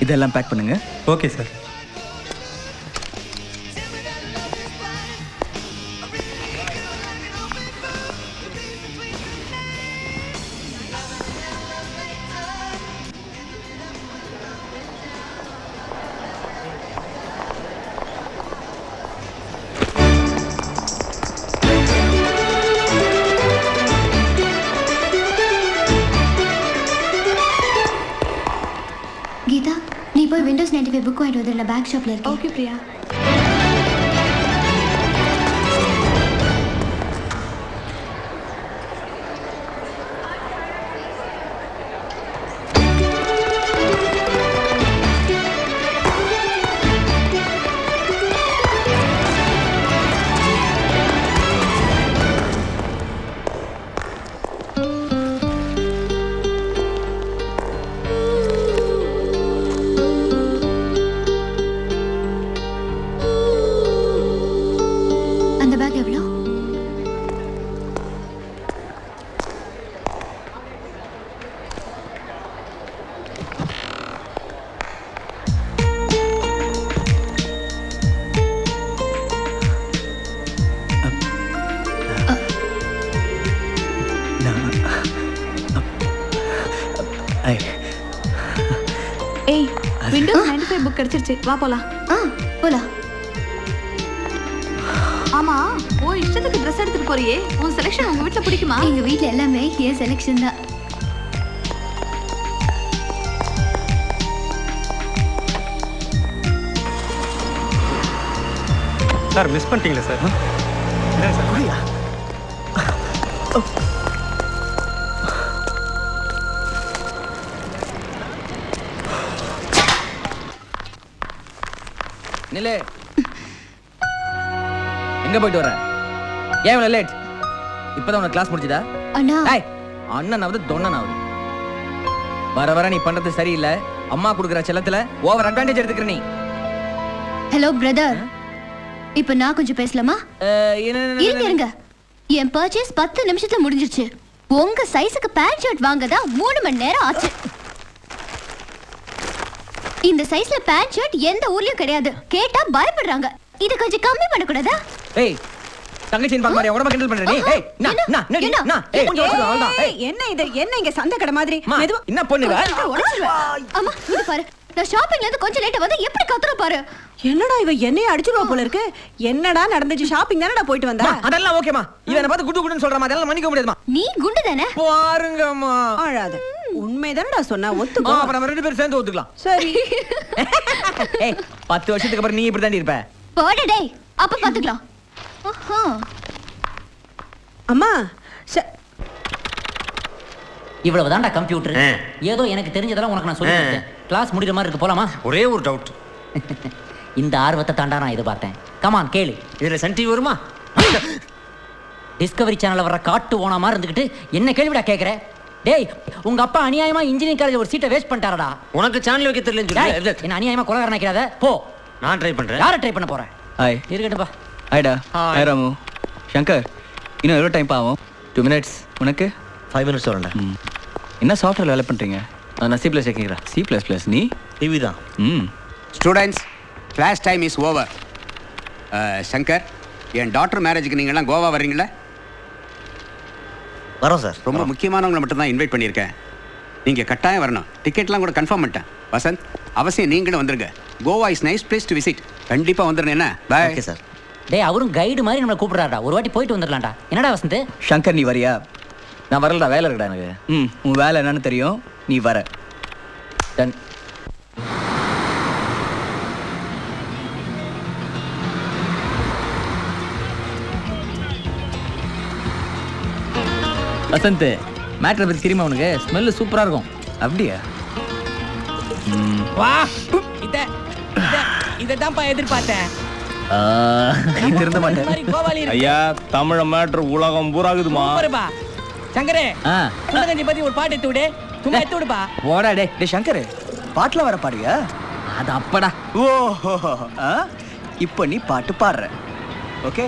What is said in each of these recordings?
இதெல்லாம் பேக் பண்ணுங்க okay sir Geetha நீ போய் விண்டோஸ் நைன்டி ஃபைவ் புக் வாங்கிட்டு வந்துடல பேக் ஷாப்ல இருக்கு ஓகே பிரியா அந்த பேக் எவ்வளோ ஐ ஏய் விண்டோஸ் நைன்டி ஃபைவ் புக் கிடைச்சிருச்சு வா போலாம் ஆ போலாம் ஆமா ஓ இஷ்டத்துக்கு ட்ரெஸ் எடுத்துட்டு போறியே உன் செலெக்ஷன் உங்க வீட்ல பிடிக்குமா எங்க வீட்ல எல்லாமே என் செலெக்ஷன் தான் சார் மிஸ் பண்ணிட்டீங்களா சார் என்ன சார் குடியா நில்லு எங்க போயிட்டு வர ஏன் இவ்வளவு லேட் இப்பதான் உனக்கு கிளாஸ் முடிச்சுதா அண்ணா ஏய் அண்ணனாவது தொண்ணனாவது வர வர நீ பண்றது சரியில்லை அம்மா கொடுக்குற செல்லத்துல ஓவர் அட்வான்டேஜ் எடுத்துக்கிற நீ ஹலோ பிரதர் இப்போ நான் கொஞ்சம் பேசலாமா அஹ், என்ன- என்ன- இருங்க இருங்க என் பர்ச்சேஸ் பத்து நிமிஷத்துல முடிஞ்சிருச்சு உங்க சைஸுக்கு பேண்ட் ஷர்ட் வாங்க தான் மூணு மணி நேரம் ஆச்சு இந்த சைஸ்ல பேண்ட் ஷர்ட் எந்த ஊர்லயும் கிடையாது கேட்டா பயப்படுறாங்க இது கொஞ்சம் கம்மி பண்ணக்கூடாதா ஏய் தங்கச்சியின் பார்க்க மாதிரி உடம்ப கிண்டல் பண்ற நீ ஏய் நா என்ன? நா நடி என்ன? நா ஏய் கொஞ்சம் வச்சுக்கோ, அவ்வளவுதான் ஏய் என்ன இது என்ன இங்க சந்தை கடை மாதிரி அம்மா, மெதுவா என்ன பண்ணுவ உடைச்சிருவேன் அம்மா இது பாரு நான் ஷாப்பிங்ல இருந்து கொஞ்சம் லேட்டா வந்து எப்படி கத்துற பாரு என்னடா இவ என்னைய அடிச்சிருவா போல இருக்கு என்னடா நடந்துச்சு ஷாப்பிங் தானடா போயிட்டு வந்தா அம்மா, அதெல்லாம் ஓகேமா இவன் என்ன பார்த்து குட்டு குட்டுன்னு சொல்றமா அதெல்லாம் மன்னிக்க முடியாதுமா நீ குண்டு தானே பாருங்கம்மா அழாத உண்மைதானடா சொன்னா ஆ, ஒத்துக்கோ அப்ப நம்ம ரெண்டு பேரும் சேர்ந்து ஒத்துக்கலாம் சரி ஏய் பத்து வருஷத்துக்கு அப்புறம் நீ இப்படி தாண்டி இருப்ப போட டேய் அப்ப பாத்துக்கலாம் ஆஹா. அம்மா ச- இவ்வளவு தான்டா கம்ப்யூட்டர் ஆ. ஏதோ எனக்கு தெரிஞ்சதெல்லாம் உனக்கு நான் சொல்லி ஆ. கொடுத்தேன் கிளாஸ் முடிக்கிற மாதிரி இருக்கு போலாமா ஒரே ஒரு டவுட் இந்த ஆர்வத்தை தாண்டா நான் எதிர்பார்த்தேன் கமான் கேளு இதுல சன் டிவி வருமா டிஸ்கவரி சேனல்ல வர காட்டு ஓனா மாதிரி இருந்துக்கிட்டு என்ன கேள்விடா கேக்குற டேய் உங்க அப்பா அநியாயமா இன்ஜினியரிங் காலேஜ் ஒரு சீட்டை வேஸ்ட் பண்ணிட்டாரடா உனக்கு சேனல் வைக்க தெரியலன்னு டேய், சொல்லி என்ன அநியாயமா கொலகார நினைக்காத போ நான் ட்ரை பண்றேன் யாரை ட்ரை பண்ண போற ஹாய் இருக்கட்டும்பா ஹாய்டா Hi. ஹாய் ராமு சங்கர் இன்னும் எவ்வளோ டைம் ஆகும் டூ மினிட்ஸ் உனக்கு ஃபைவ் மினிட்ஸ் வரேன்டா ம் என்ன சாஃப்ட்வேர் வேலை பண்ணுறீங்க நான் சி ப்ளஸ் கேட்குறேன் சி ப்ளஸ் ப்ளஸ் நீ டிவி தான் ம் students class time is over Shankar என் டாக்டர் மேரேஜுக்கு நீங்கள்லாம் கோவா வர்றீங்களா வரோம் சார் ரொம்ப முக்கியமானவங்களை மட்டும் தான் இன்வைட் பண்ணியிருக்கேன் நீங்கள் கட்டாயம் வரணும் டிக்கெட்லாம் கூட கன்ஃபார்ம் பண்ணிட்டேன் வசந்த் அவசியம் நீங்களும் வந்துருங்க Goa is nice place to visit கண்டிப்பாக வந்துடுறேன் என்ன பாய் ஓகே சார் டேய் அவரும் கைடு மாதிரி நம்மளை கூப்பிடுறாடா ஒரு வாட்டி போயிட்டு வந்துடலாம்டா என்னடா வசந்த் சங்கர் நீ வரியா நான் வரலடா வேலை இருக்குடா எனக்கு ம் உன் வேலை என்னன்னு தெரியும் நீ வர டன் வசந்த் மேட்ரை பத்தி தெரியுமா உனக்கு ஸ்மெல்லு சூப்பரா இருக்கும் அப்படியா வா இத இததான்ப்பா எதிர்பார்த்தேன் ஆ, நீ திருந்த இந்த மாட்டேன் மாதிரி கோவாலி இருக்கு ஐயா தமிழ மேட்ரு உலகம் பூராகுதுமா சூப்பர்ப்பா சங்கரே ஆ சுண்டகஞ்சி பத்தி ஒரு பாட்டு எடுத்து விடு சும்மா எடுத்து விடுப்பா போடா டே டே சங்கர் பாட்டில் வர பாடுயா அது அப்படா ஓ ஆ இப்போ நீ பாட்டு பாடுற okay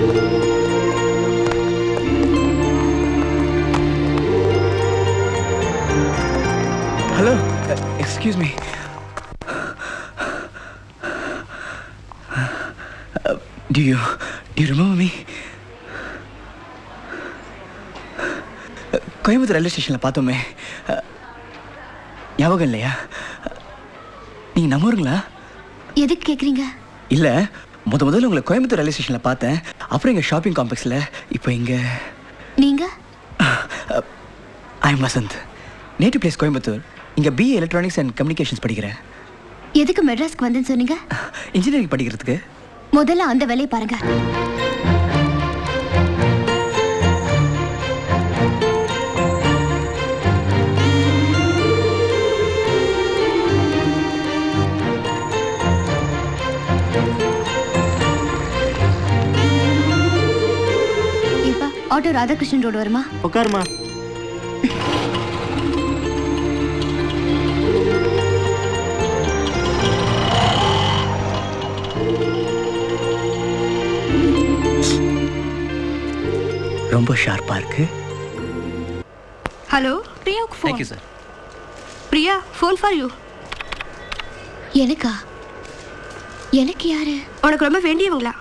hello excuse me Do you do you remember me? Coimbatore railway ஸ்டேஷனில் பார்த்தோமே அஹ், ஞாபகம் இல்லையா நீங்க நம்ம ஊருங்களா எதுக்கு கேக்குறீங்க இல்லை முத முதல்ல உங்களை கோயம்புத்தூர் ரயில்வே ஸ்டேஷனில் பார்த்தேன் அப்புறம் இங்கே ஷாப்பிங் காம்ப்ளெக்ஸில் இப்போ இங்கே நீங்க I am Vasanth native place Coimbatore இங்கே பிஏ எலக்ட்ரானிக்ஸ் அண்ட் கம்யூனிகேஷன்ஸ் படிக்கிறேன் எதுக்கு மெட்ராஸ்க்கு வந்தேன்னு சொன்னீங்க இன்ஜினியரிங் படிக்கிறதுக்கு முதல்ல அந்த வேலையை பாருங்க இப்ப ஆட்டோ ராதாகிருஷ்ணன் ரோடு வருமா உட்காருமா ரொம்ப ஷார்ப்பாக இருக்கு ஹலோ பிரியாவுக்கு phone thank you sir Priya phone for you எனக்கா எனக்கு யாரு உனக்கு ரொம்ப வேண்டியவங்களா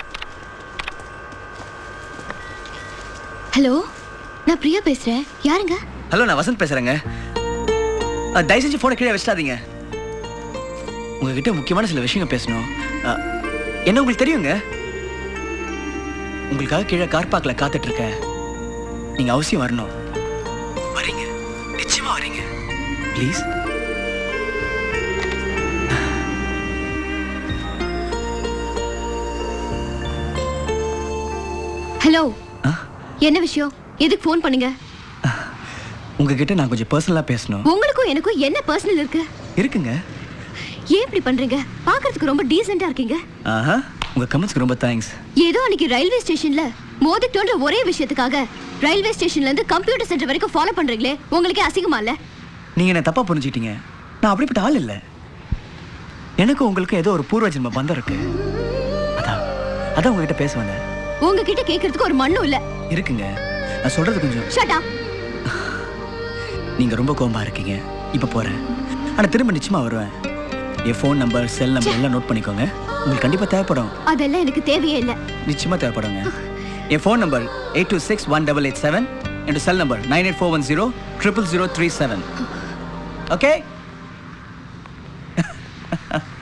ஹலோ நான் பிரியா பேசுறேன் யாருங்க ஹலோ நான் வசந்த் பேசுகிறேங்க தயவு செஞ்சு ஃபோனை கீழே வச்சிடாதீங்க உங்ககிட்ட முக்கியமான சில விஷயங்கள் பேசணும் அஹ், என்ன உங்களுக்கு தெரியுங்க உங்களுக்காக கீழே கார் பார்க்கில் காத்துட்டு இருக்கேன் நீங்கள் அவசியம் வரணும் வரீங்க நிச்சயமா வரீங்க ப்ளீஸ் ஹலோ என்ன விஷயம் எதுக்கு ஃபோன் பண்ணீங்க உங்ககிட்ட நான் கொஞ்சம் பர்சனலாக பேசணும் உங்களுக்கும் எனக்கும் என்ன பர்சனல் இருக்கு இருக்குங்க ஏன் இப்படி பண்றீங்க பார்க்கிறதுக்கு ரொம்ப டீசெண்டா இருக்கீங்க ஆஹா உங்கள் கமெண்ட்ஸ்க்கு ரொம்ப தேங்க்ஸ் ஏதோ அன்னைக்கு ரயில்வே ஸ்டேஷன்ல மோதிட்டோன்ற ஒரே விஷயத்துக்காக ரயில்வே ஸ்டேஷன்ல இருந்து கம்ப்யூட்டர் சென்டர் வரைக்கும் ஃபாலோ பண்றீங்களே உங்களுக்கே அசிங்கமா இல்ல நீங்கள் என்ன தப்பாக புரிஞ்சுக்கிட்டீங்க நான் அப்படிப்பட்ட ஆள் இல்லை எனக்கும் உங்களுக்கும் ஏதோ ஒரு பூர்வ ஜென்ம பந்தம் இருக்கு அதான் அதான் உங்ககிட்ட பேச வந்தேன் உங்ககிட்ட கேட்கறதுக்கு ஒரு மண்ணும் இல்ல இருக்குங்க நான் சொல்றது கொஞ்சம் ஷட் அப் நீங்க ரொம்ப கோம்பா இருக்கீங்க இப்போ போறேன் ஆனா திரும்ப நிச்சயமா வருவேன் என் ஃபோன் நம்பர் செல் நம்பர் எல்லாம் நோட் பண்ணிக்கோங்க உங்களுக்கு கண்டிப்பா தேவைப்படும் அதெல்லாம் எனக்கு தேவையே இல்ல நிச்சயமா தேவைப்படுங்க என் phone number eight two six one double eight seven என் cell number nine eight four one zero triple zero three seven okay